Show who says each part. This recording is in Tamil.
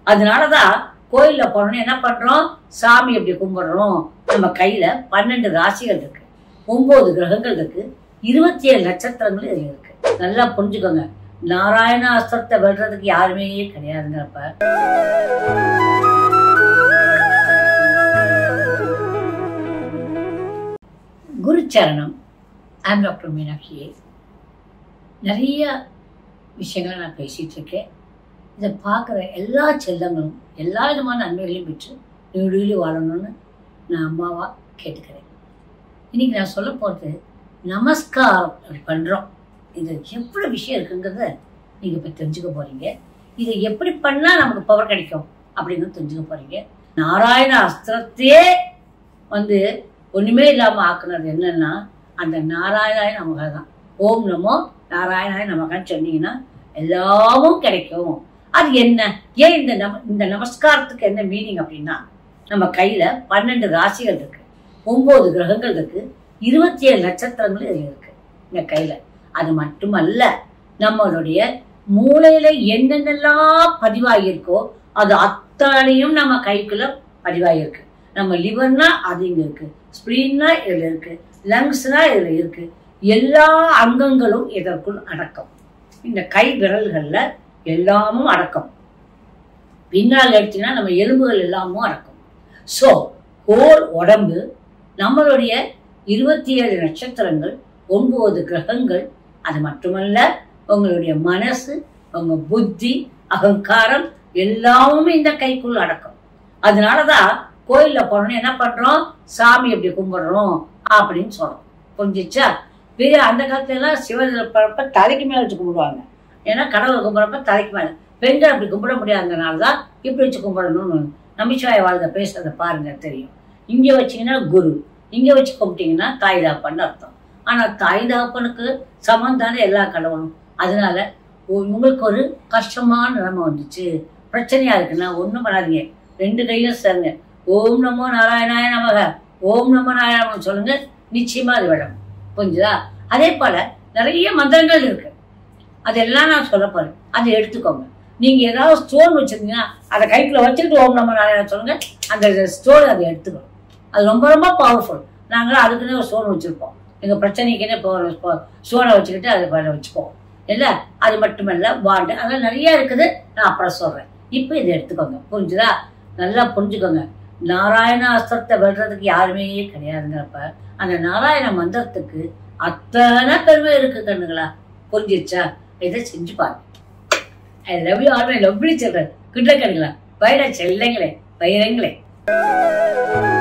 Speaker 1: அதனாலதான் கோயில்ல போனோம்னு என்ன பண்றோம் சாமி எப்படி கும்பிடுறோம் நம்ம கையில பன்னெண்டு ராசிகள் இருக்கு ஒன்பது கிரகங்கள் இருக்கு இருபத்தி ஏழு நட்சத்திரங்கள் இதுல இருக்கு நல்லா புரிஞ்சுக்கோங்க நாராயண அஸ்திரத்தை வெல்றதுக்கு யாருமே கிடையாதுங்கிறப்ப குருச்சரணம் ஐம் டாக்டர் மீனாட்சியே நிறைய விஷயங்களை நான் பேசிட்டு இருக்கேன் இதை பார்க்குற எல்லா செல்லங்களும் எல்லா விதமான நன்மைகளையும் பெற்று நீடுகளி வாழணும்னு நான் அம்மாவா கேட்டுக்கிறேன் இன்னைக்கு நான் சொல்ல போகிறது நமஸ்காரம் அப்படி பண்ணுறோம் இது எவ்வளோ விஷயம் இருக்குங்கிறத நீங்கள் இப்போ தெரிஞ்சுக்க போகிறீங்க இதை எப்படி பண்ணால் நமக்கு பவர் கிடைக்கும் அப்படின்னு தெரிஞ்சுக்க போகிறீங்க நாராயண அஸ்திரத்தையே வந்து ஒண்ணுமே இல்லாம ஆக்குனது என்னன்னா அந்த நாராயணாய நமக தான் ஓம் நமோ நாராயணாய நமகான்னு சொன்னீங்கன்னா எல்லாமும் கிடைக்கும் அது என்ன ஏன் இந்த நம இந்த நமஸ்காரத்துக்கு என்ன மீனிங் அப்படின்னா நம்ம கையில பன்னெண்டு ராசிகள் இருக்கு ஒன்பது கிரகங்கள் இருக்கு இருபத்தி ஏழு நட்சத்திரங்கள் இதுல இருக்கு இந்த கையில அது மட்டுமல்ல நம்மளுடைய மூளையில என்னென்னலாம் பதிவாகியிருக்கோ அது அத்தனையும் நம்ம கைக்குள்ள பதிவாகியிருக்கு நம்ம லிவர்னா அது இங்க இருக்கு ஸ்பிளீன்னா இதுல இருக்கு லங்ஸ்னா இதுல இருக்கு எல்லா அங்கங்களும் இதற்குள் அடக்கம் இந்த கை விரல்கள்ல எல்லாமும் அடக்கம் பின்னால் எடுத்தீங்கன்னா நம்ம எலும்புகள் எல்லாமும் அடக்கம் ஸோ ஹோல் உடம்பு நம்மளுடைய இருபத்தி ஏழு நட்சத்திரங்கள் ஒன்பது கிரகங்கள் அது மட்டுமல்ல உங்களுடைய மனசு உங்க புத்தி அகங்காரம் எல்லாமுமே இந்த கைக்குள் அடக்கம் அதனாலதான் கோயில்ல போனோம்னு என்ன பண்றோம் சாமி எப்படி கும்பிடுறோம் அப்படின்னு சொல்றோம் புரிஞ்சிச்சா பெரிய அந்த காலத்துல எல்லாம் சிவன் பிறப்ப தலைக்கு மேல வச்சு கும்பிடுவாங்க ஏன்னா கடவுளை கும்பிட்றப்ப தலைக்கு மேல பெண்கள் அப்படி கும்பிட முடியாதனால தான் இப்படி வச்சு கும்பிடணும்னு நம்பிச்சாய வாழ்ந்த பேசுறத பாருங்க தெரியும் இங்க வச்சீங்கன்னா குரு இங்க வச்சு கும்பிட்டீங்கன்னா தாய் தாப்பன்னு அர்த்தம் ஆனா தாய் தாப்பனுக்கு சமம் தானே எல்லா கடவுளும் அதனால உ- உங்களுக்கு ஒரு கஷ்டமான நிலைமை வந்துச்சு பிரச்சனையா இருக்குன்னா ஒண்ணும் பண்ணாதீங்க ரெண்டு கையும் சேருங்க ஓம் நமோ நாராயணாய நமக ஓம் நமோ நாராயணம் சொல்லுங்க நிச்சயமா அது விடும் புரிஞ்சுதா அதே போல நிறைய மந்திரங்கள் இருக்கு அதெல்லாம் நான் சொல்ல போறேன் அதை எடுத்துக்கோங்க நீங்க ஏதாவது ஸ்டோன் வச்சிருந்தீங்கன்னா அதை கைக்குள்ள வச்சுக்கிட்டு ஓம் நமோ நாராயணம் சொல்லுங்க அந்த ஸ்டோன் அதை எடுத்துக்கணும் அது ரொம்ப ரொம்ப பவர்ஃபுல் நாங்களும் அதுக்குன்னே ஒரு ஸ்டோன் வச்சிருப்போம் எங்க பிரச்சனைக்குன்னே ஸ்டோனை வச்சுக்கிட்டு அதை பண்ண வச்சுப்போம் இல்ல அது மட்டுமல்ல பாண்டு அதெல்லாம் நிறைய இருக்குது நான் அப்புறம் சொல்றேன் இப்போ இதை எடுத்துக்கோங்க புரிஞ்சுதா நல்லா புரிஞ்சுக்கோங்க நாராயண அஸ்திரத்தை வெல்றதுக்கு யாருமே கிடையாதுங்கிறப்ப அந்த நாராயண மந்திரத்துக்கு அத்தனை பெருமை இருக்கு கண்ணுங்களா புரிஞ்சிருச்சா இதை செஞ்சு பாருங்க I love you all my lovely children கிட்ட கண்ணுங்களா பயிர செல்லைங்களே பயிரங்களே